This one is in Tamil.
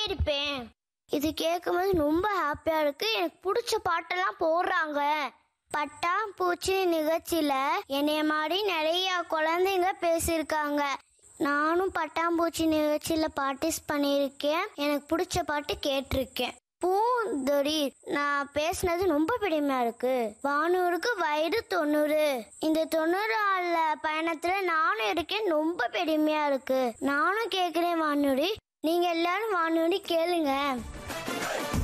இருப்பேன் இது கேட்கும்போது ரொம்ப ஹாப்பியா இருக்கு எனக்கு பிடிச்ச பாட்டெல்லாம் போடுறாங்க பட்டாம்பூச்சி நிகழ்ச்சியில என்னைய மாதிரி நிறைய குழந்தைங்க பேசியிருக்காங்க நானும் பட்டாம்பூச்சி நிகழ்ச்சியில பார்ட்டிஸ் பண்ணியிருக்கேன் எனக்கு பிடிச்ச பாட்டு கேட்டிருக்கேன் பூந்தொடி நான் பேசுனது ரொம்ப பெருமையா இருக்கு வானூருக்கு வயது தொண்ணூறு இந்த தொண்ணூறு ஆள்ல பயணத்துல நானும் இருக்கேன் ரொம்ப பெருமையா இருக்கு நானும் கேக்குறேன் வானூரி நீங்க எல்லாரும் வானூரி கேளுங்க